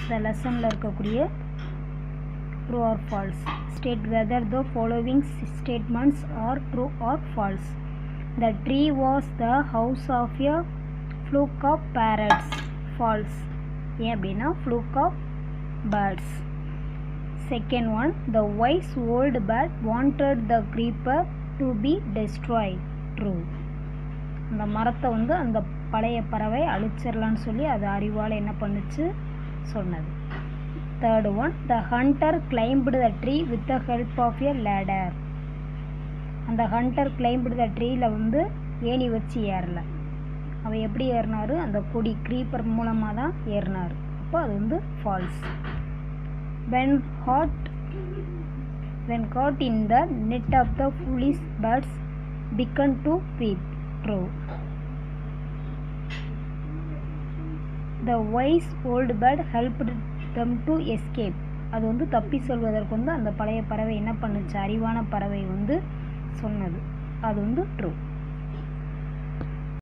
இந்த லெசனில் இருக்கக்கூடிய true or false state whether the following statements are true or false the tree was the house of a flock of parrots false ஏன் அப்படின்னா flock of birds second one the wise old bird wanted the creeper to be destroyed true அந்த மரத்தை வந்து அந்த பழைய பறவை அழிச்சிடலான்னு சொல்லி அது அறிவால் என்ன பண்ணுச்சு சொன்னது third one the hunter climbed the tree with the help of a ladder அந்த ஹண்டர் கிளைம்புடு த ட்ரீயில் வந்து ஏணி வச்சு ஏறல அவன் எப்படி ஏறினாரு அந்த கொடி க்ரீப்பர் மூலமாக தான் ஏறினார் அப்போ அது வந்து false when hot when caught in the net of the foolish birds began to weep true the wise old bird helped them to escape அது வந்து தப்பி சொல்வதற்கு வந்து அந்த பழைய பறவை என்ன பண்ணுச்சு அறிவான பறவை வந்து சொன்னது அது வந்து ட்ரூ